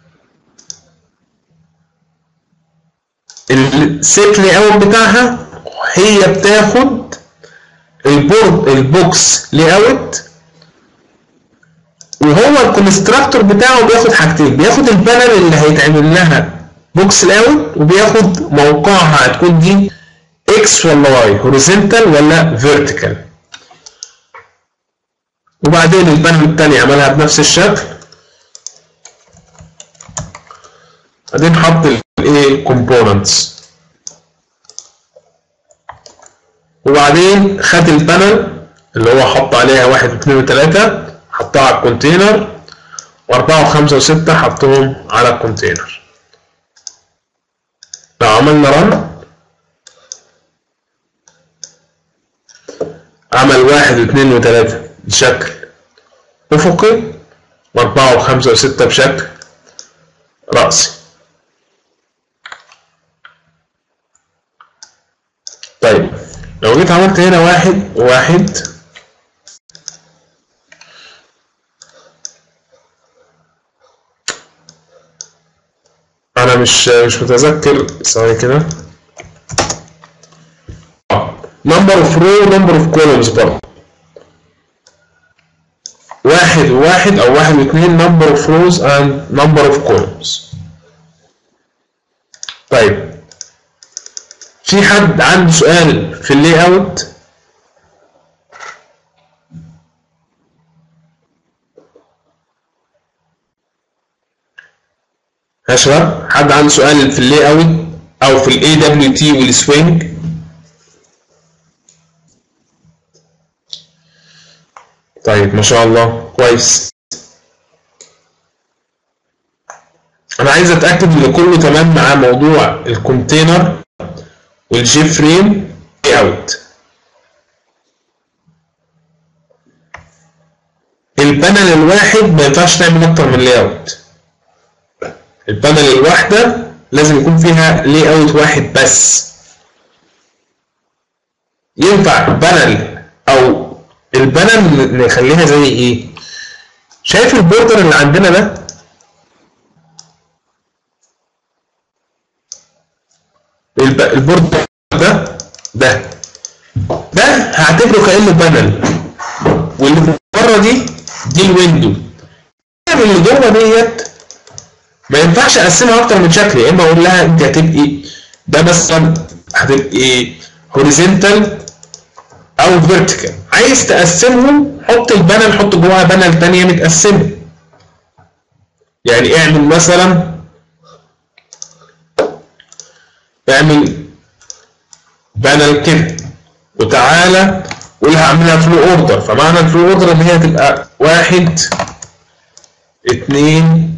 السيت لاي اوت بتاعها هي بتاخد البورد البوكس لاي اوت وهو الكونستراكتور بتاعه بياخد حاجتين بياخد البانل اللي هيتعمل لها بوكس لاي اوت وبياخد موقعها هتكون دي اكس ولا واي هوريزونتال ولا فيرتيكال وبعدين البانل التاني عملها بنفس الشكل بعدين حط الايه كومبوننتس وبعدين خد البانل اللي هو حط عليها واحد واثنين وثلاثة حطها على الكونتينر وأربعة وخمسة وستة حطهم على الكونتينر لو عملنا رن عمل واحد واثنين وثلاثة بشكل أفقي وأربعة وخمسة وستة بشكل رأسي طيب لو جيت عملت هنا واحد واحد انا مش مش متذكر ثواني كده number of row number of columns برضه واحد وواحد او واحد واثنين number of rows and number of columns طيب في حد عنده سؤال في اللي اوت يا شباب حد عنده سؤال في اللي اوت او في الاي دبليو تي والسوينج طيب ما شاء الله كويس انا عايز اتاكد ان كله تمام مع موضوع الكونتينر والجي فريم اوت البانل الواحد ما ينفعش تعمل اكتر من لاي اوت البانل الواحده لازم يكون فيها لاي اوت واحد بس ينفع بانل او البانل نخليها زي ايه شايف البوردر اللي عندنا ده البوردر ده ده ده هعتبره كانه بانل واللي بره دي دي الويندو اللي جوه ديت ما ينفعش اقسمها اكتر من شكل يا اما اقول لها انت هتبقي ده مثلا هتبقي هوريزونتال او فيرتيكال عايز تقسمهم حط البانل حط جواها بانل ثانيه متقسمه يعني اعمل مثلا اعمل بانل كده وتعالى قول هعملها فلو اوردر فمعنى الفلو اوردر ان هي تبقى واحد اتنين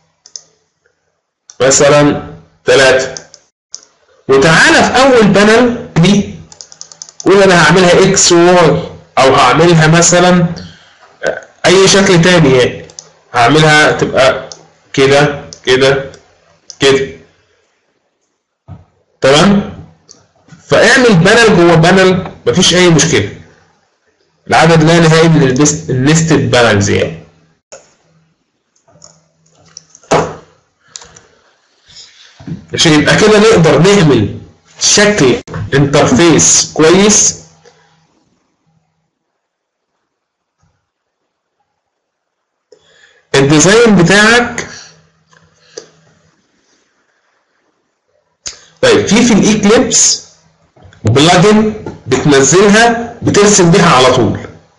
مثلا ثلاثة وتعالى في أول بانل دي قول أنا هعملها إكس وواي أو هعملها مثلا أي شكل تاني يعني هعملها تبقى كده كده كده تمام فاعمل بانل جوه بانل مفيش أي مشكلة العدد لا نهائي من النستد بانلز يعني عشان يبقى كده نقدر نعمل شكل انترفيس كويس الديزاين بتاعك طيب في في الايكليبس بلجن بتنزلها بترسم بيها على طول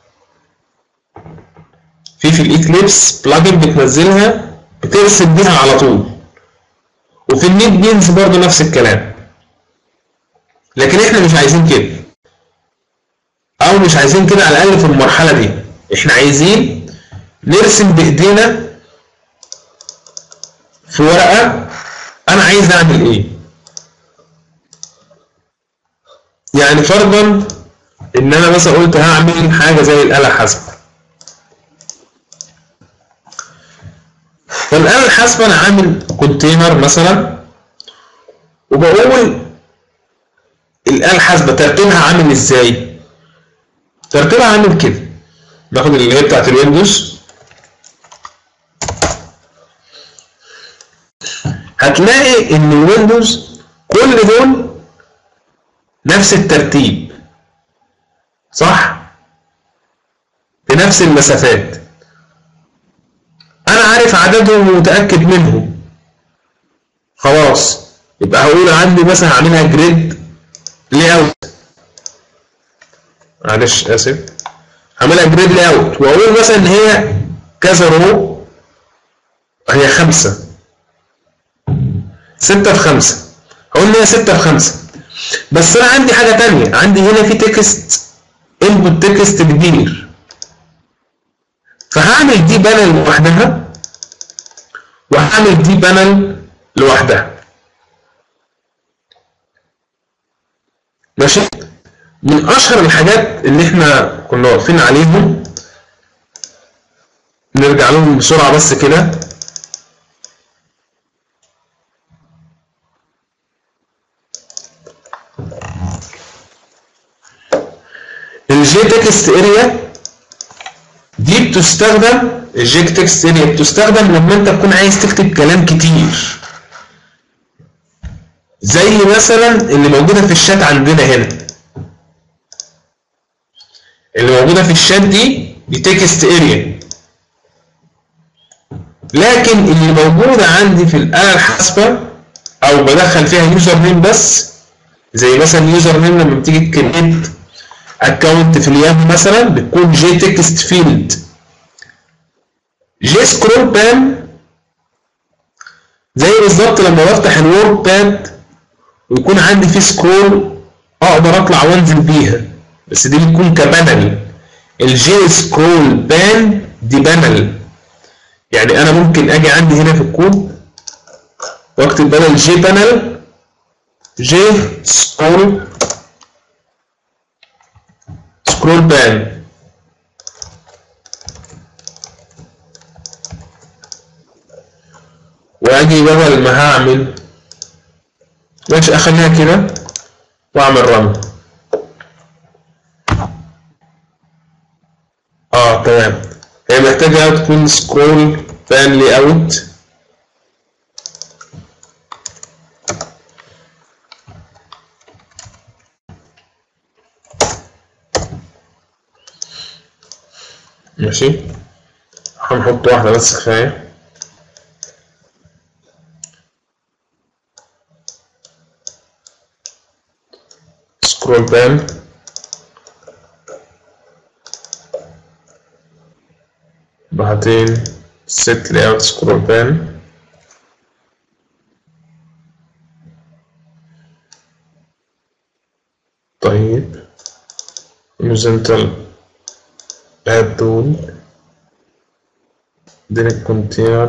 في في الايكليبس بلجن بتنزلها بترسم بيها على طول وفي النيت بينز برضه نفس الكلام لكن احنا مش عايزين كده او مش عايزين كده على الاقل في المرحله دي احنا عايزين نرسم بايدينا في ورقه انا عايز اعمل ايه يعني فرضا ان انا مثلا قلت هعمل حاجه زي الاله الحاسبه فالآلة الحاسبة أنا عامل كونتينر مثلا وبقول الآلة الحاسبة ترتيبها عامل إزاي؟ ترتيبها عامل كده باخد اللي هي بتاعت الويندوز هتلاقي إن الويندوز كل دول نفس الترتيب صح؟ بنفس المسافات انا عارف عددهم ومتاكد منهم خلاص يبقى هقول عندي مثلا هعملها جريد لي اوت معلش اسف هعملها جريد لي اوت واقول مثلا ان هي كذا رو هي خمسة ستة في خمسة هقول ان هي ستة في خمسة بس انا عندي حاجة تانية عندي هنا في تكست انبوت تكست كبير فهعمل دي بانل لوحدها وهعمل دي بانل لوحدها ماشي من اشهر الحاجات اللي احنا كنا واقفين عليهم نرجع لهم بسرعه بس كده الجي تكست اريا دي بتستخدم الجيك تكست اريا بتستخدم لما انت تكون عايز تكتب كلام كتير زي مثلا اللي موجوده في الشات عندنا هنا اللي موجوده في الشات دي دي تكست اريا لكن اللي موجوده عندي في الاله الحاسبه او بدخل فيها يوزر نيم بس زي مثلا يوزر نيم لما بتيجي تكريت اكونت في الياهو مثلا بتكون جي تكست فيلد جي سكرول بان زي بالظبط لما بفتح الورد باد ويكون عندي فيه سكرول اقدر اطلع وانزل بيها بس دي بتكون كبانل الجي سكرول بان دي بانل يعني انا ممكن اجي عندي هنا في الكود واكتب بدل جي بانل جي سكرول سكرول بان واجي بدل ما هعمل ماشي اخليها كده واعمل رن اه تمام هي محتاجة تكون سكرول بان لي اوت ماشي هنحط واحدة بس كفاية سكرول بان بعدين set layout scroll pan طيب horizontal add tool then container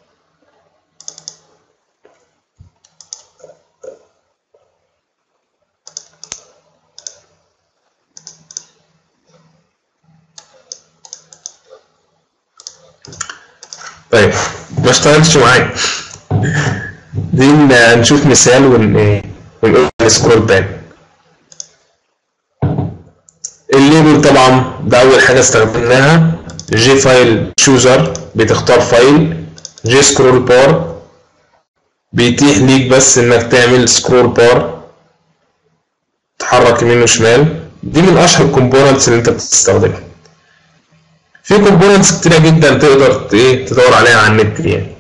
طيب ما اشتغلتش معايا دي ن- نشوف مثال ون إيه، ونقول سكرول بان الليبل طبعا ده اول حاجه استخدمناها جي فايل تشوزر بتختار فايل جي سكرول بار بيتيح ليك بس انك تعمل سكرول بار تحرك يمين وشمال دي من اشهر الكومبوننتس اللي انت بتستخدمها في كومبوننتس كتيرة جدا تقدر ت- ايه تدور عليها على النت يعني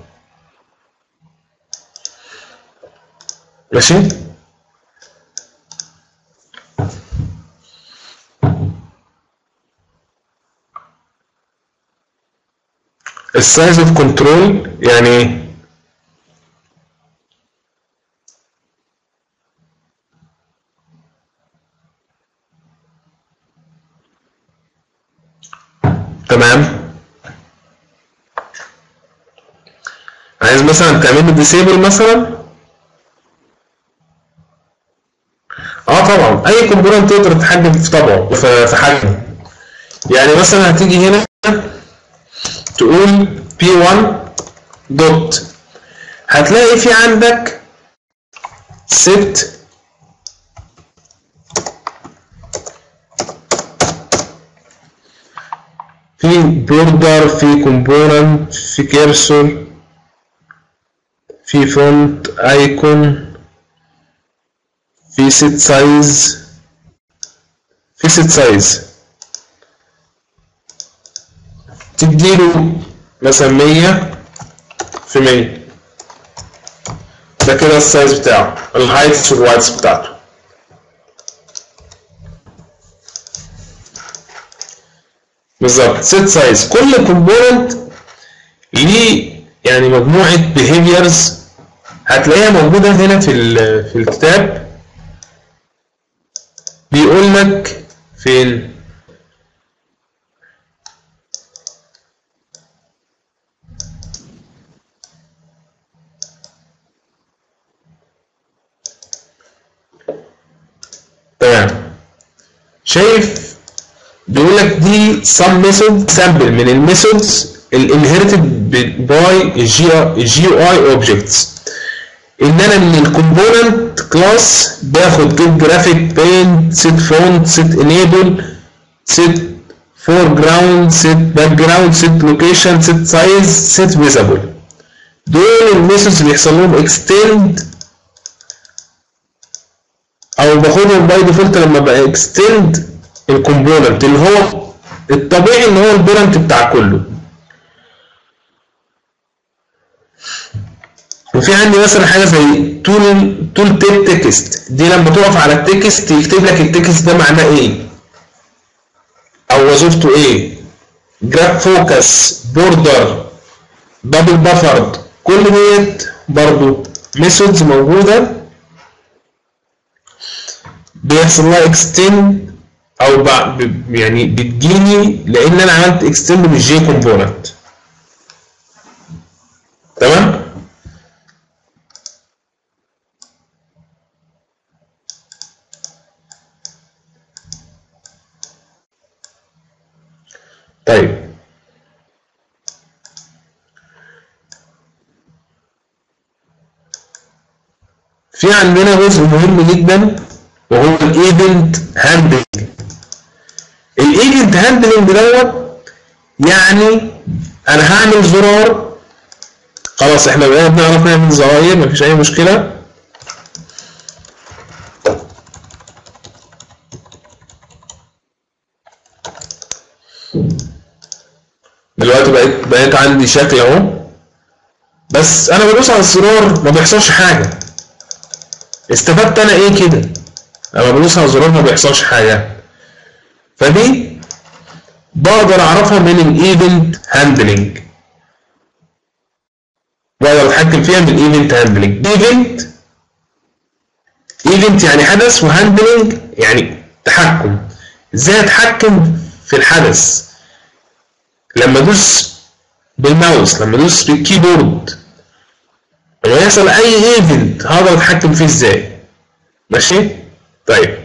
ماشي السايز اوف كنترول يعني ايه تمام عايز مثلا تعمل له ديسيبل مثلا اه طبعا اي كومبوننت تقدر تتحكم في طبعه في في حجمه يعني مثلا هتيجي هنا تقول p1 دوت هتلاقي في عندك set في بوردر في كومبوننت في كيرسور في فونت ايكون في set سايز في set سايز تديله مثلا 100 في 100 ده كده السايز بتاعه الهايتس والوايتس بتاعته بالظبط set سايز كل كومبوننت ليه يعني مجموعة behaviors هتلاقيها موجودة هنا في ال- في الكتاب بيقول لك فين تمام شايف بيقول لك دي some method sample من الميثودز الانهيرتد باي الجي يو اي اوبجكتس ان انا من الكومبوننت كلاس باخد جيت جرافيك بين سيت فونت سيت انيبل سيت فور جراوند سيت باك جراوند سيت لوكيشن سيت سايز سيت فيزابل دول الميثودز اللي بيحصل لهم اكستند او باخدهم باي ديفولت لما بقى اكستند الكومبوننت اللي هو الطبيعي ان هو البيرنت بتاع كله وفي عندي مثلا حاجه زي تول تول تيب تكست دي لما تقف على التكست يكتب لك التكست ده معناه ايه او وظيفته ايه جراف فوكس بوردر دبل بفرد كل ديت برضو ميثودز موجوده بيحصل لها اكستند او يعني بتجيني لان انا عملت اكستند من جي كومبوننت تمام طيب في عندنا جزء مهم جدا وهو الايفنت هاندلنج الايفنت هاندلنج دوت يعني انا هعمل زرار خلاص احنا بقينا بنعرف نعمل زراير مفيش اي مشكله دلوقتي بقيت بقيت عندي شكل اهو بس انا بدوس على الزرار ما بيحصلش حاجه استفدت انا ايه كده لما بدوس على الزرار ما بيحصلش حاجه فدي بقدر اعرفها من الايفنت هاندلنج بقدر اتحكم فيها من الايفنت هاندلنج ايفنت ايفنت يعني حدث وهاندلنج يعني تحكم ازاي اتحكم في الحدث لما ادوس بالماوس لما ادوس بالكيبورد لما يحصل اي ايفنت هقدر اتحكم فيه ازاي ماشي طيب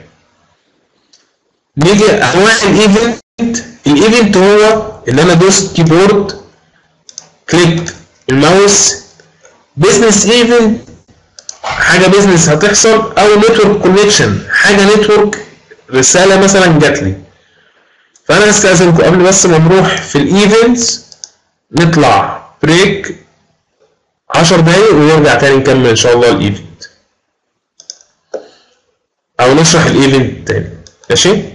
نيجي انواع الايفنت الايفنت هو ان انا دوست كيبورد كليك الماوس بزنس ايفنت حاجه بزنس هتحصل او نتورك كونكشن حاجه نتورك رساله مثلا جات لي فانا استاذنكم قبل بس ما نروح في الايفنتس نطلع بريك 10 دقايق ونرجع تاني نكمل ان شاء الله الايفنت او نشرح الايفنت تاني ماشي